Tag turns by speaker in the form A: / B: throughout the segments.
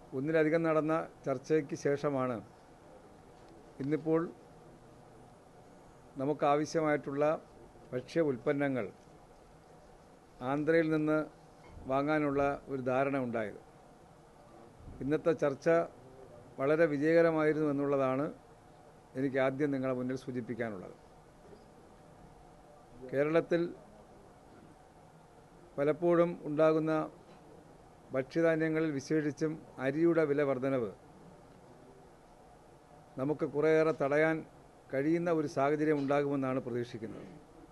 A: ഒന്നിലധികം നടന്ന ചർച്ചയ്ക്ക് ശേഷമാണ് ഇന്നിപ്പോൾ നമുക്കാവശ്യമായിട്ടുള്ള ഭക്ഷ്യ ഉൽപ്പന്നങ്ങൾ ആന്ധ്രയിൽ നിന്ന് വാങ്ങാനുള്ള ഒരു ധാരണ ഉണ്ടായത് ഇന്നത്തെ ചർച്ച വളരെ വിജയകരമായിരുന്നു എന്നുള്ളതാണ് എനിക്ക് ആദ്യം നിങ്ങളെ മുന്നിൽ സൂചിപ്പിക്കാനുള്ളത് കേരളത്തിൽ പലപ്പോഴും ഉണ്ടാകുന്ന ഭക്ഷ്യധാന്യങ്ങളിൽ വിശേഷിച്ചും അരിയുടെ വില വർധനവ് നമുക്ക് കുറേയേറെ തടയാൻ കഴിയുന്ന ഒരു സാഹചര്യം ഉണ്ടാകുമെന്നാണ് പ്രതീക്ഷിക്കുന്നത്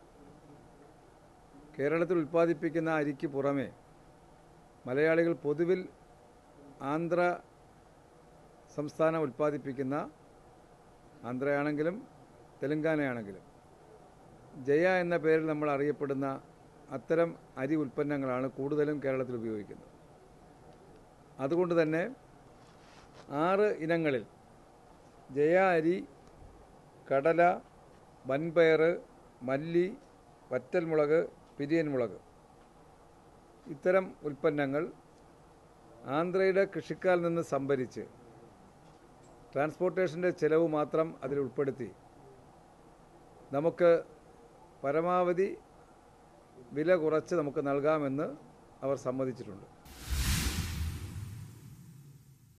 A: കേരളത്തിൽ ഉൽപ്പാദിപ്പിക്കുന്ന അരിക്ക് പുറമെ മലയാളികൾ പൊതുവിൽ ആന്ധ്ര സംസ്ഥാനം ഉൽപ്പാദിപ്പിക്കുന്ന ആന്ധ്രയാണെങ്കിലും തെലങ്കാനയാണെങ്കിലും ജയ എന്ന പേരിൽ നമ്മൾ അറിയപ്പെടുന്ന അത്തരം അരി ഉൽപ്പന്നങ്ങളാണ് കൂടുതലും കേരളത്തിൽ ഉപയോഗിക്കുന്നത് അതുകൊണ്ട് തന്നെ ആറ് ഇനങ്ങളിൽ ജയ അരി കടല വൻപയർ മല്ലി വറ്റൽമുളക് പിരിയൻ മുളക് ഇത്തരം ഉൽപ്പന്നങ്ങൾ ആന്ധ്രയുടെ കൃഷിക്കാരിൽ നിന്ന് സംഭരിച്ച് ട്രാൻസ്പോർട്ടേഷൻ്റെ ചിലവ് മാത്രം അതിൽ ഉൾപ്പെടുത്തി നമുക്ക് പരമാവധി വില കുറച്ച് നമുക്ക് നൽകാമെന്ന് അവർ സമ്മതിച്ചിട്ടുണ്ട്